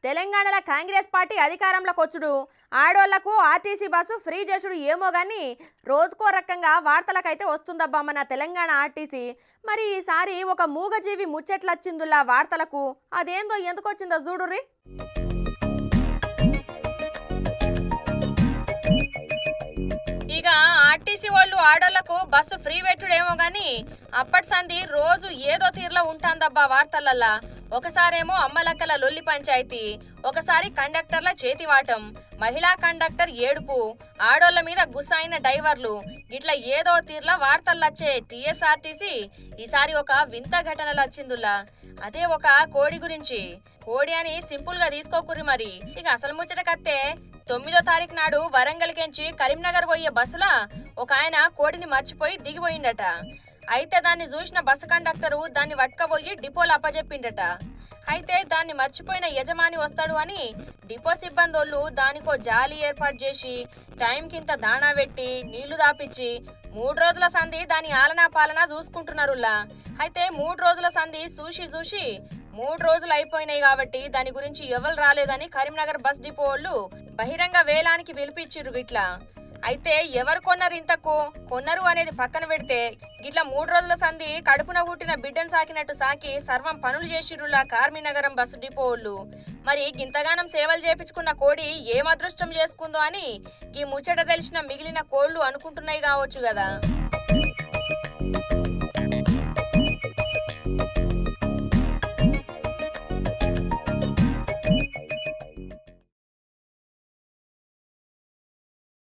తెలంగాణలో కాంగ్రెస్ పార్టీ అధికారంలోకి వచ్చుడు ఆడోళ్లకు ఆర్టీసీ బస్సు ఫ్రీ చేసుడు ఏమో కానీ రోజుకో రకంగా వార్తలకైతే వస్తుందబ్బా మన తెలంగాణ ఆర్టీసీ మరి ఈసారి ఒక మూగజీవి ముచ్చట్లొచ్చిందులా వార్తలకు అదేందో ఎందుకు వచ్చిందో చూడుర్రి ఇక ఆర్టీసీ వాళ్ళు ఆడోళ్లకు బస్సు ఫ్రీ పెట్టుడేమో గాని అప్పటి సంది రోజు ఏదో తీరులో ఉంటాందబ్బా వార్తలల్లా ఒకసారేమో అమ్మలక్కల లొల్లి పంచాయతీ ఒకసారి కండక్టర్ల చేతివాటం మహిళా కండక్టర్ ఏడుపు ఆడోళ్ల మీద గుస్సాయిన డ్రైవర్లు ఇట్లా ఏదో తీర్ల వార్తలొచ్చే టీఎస్ఆర్టీసీ ఈసారి ఒక వింత ఘటనలు వచ్చిందుల్లా అదే ఒక కోడి గురించి కోడి అని సింపుల్ గా తీసుకోకుర్రి మరి ఇక అసలు ముచ్చటకత్తే తొమ్మిదో తారీఖు నాడు వరంగల్ కెంచి కరీంనగర్ పోయే బస్సులా ఒక ఆయన కోడిని మర్చిపోయి దిగిపోయిండట అయితే దాన్ని చూసిన బస్సు కండక్టరు దాన్ని పట్టుకపోయి డిపోలో అప్పచెప్పిండట అయితే దాన్ని మర్చిపోయిన యజమాని వస్తాడు అని డిపో సిబ్బందోళ్ళు దానికో జాలి ఏర్పాటు చేసి టైంకింత దాణా పెట్టి నీళ్లు దాపిచ్చి మూడు రోజుల సంధి దాని ఆలనా పాలనా చూసుకుంటున్నారులా అయితే మూడు రోజుల సంధి చూసి చూసి మూడు రోజులు అయిపోయినాయి కాబట్టి దాని గురించి ఎవరు రాలేదని కరీంనగర్ బస్ డిపో వాళ్ళు బహిరంగ వేలానికి పిలిపించిర్రు గిట్లా అయితే ఎవరు కొన్నారు ఇంతకు కొన్నారు అనేది పక్కన పెడితే గిట్లా మూడు రోజుల సంధి కడుపున పుట్టిన బిడ్డను సాకినట్టు సాకి సర్వం పనులు చేసిర్రులా కార్మినగరం బస్సు డిపో వాళ్ళు మరి గింతగానం సేవలు చేపించుకున్న కోడి ఏం అదృష్టం చేసుకుందో అని ఈ ముచ్చట తెలిసిన మిగిలిన కోళ్లు అనుకుంటున్నాయి కావచ్చు కదా